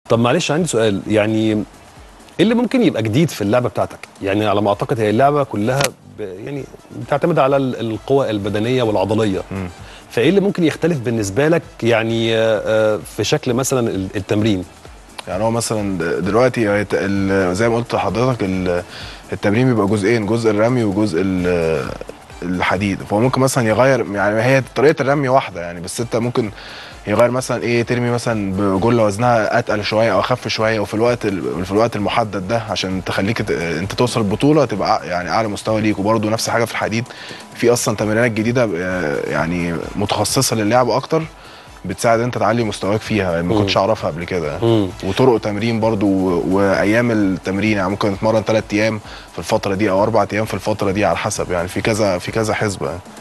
طب معلش عندي سؤال يعني ايه اللي ممكن يبقى جديد في اللعبه بتاعتك يعني على ما اعتقد هي اللعبه كلها ب... يعني بتعتمد على ال- القوى البدنيه والعضليه فايه اللي ممكن يختلف بالنسبه لك يعني آه، آه، في شكل مثلا ال- التمرين يعني هو مثلا د- دلوقتي هي ت- ال- زي ما قلت لحضرتك ال- التمرين بيبقى جزئين جزء الرمي وجزء ال- الحديد فهو ممكن مثلا يغير يعني هي طريقه الرمي واحده يعني بس انت ممكن يغير مثلا ايه ترمي مثلا بجله وزنها اتقل شويه او اخف شويه وفي الوقت ال- في الوقت المحدد ده عشان تخليك ت- انت توصل البطوله تبقى أع- يعني اعلى مستوى ليك وبرده نفس حاجه في الحديد في اصلا تمرينات جديده آه، يعني متخصصه للعب اكتر بتساعد انت تعلي مستواك فيها يعني ما مم. كنتش اعرفها قبل كده مم. وطرق تمرين برضو و- وايام التمرين يعني ممكن اتمرن ثلاث ايام في الفتره دي او اربع ايام في الفتره دي على حسب يعني في كذا في كذا حسبه يعني.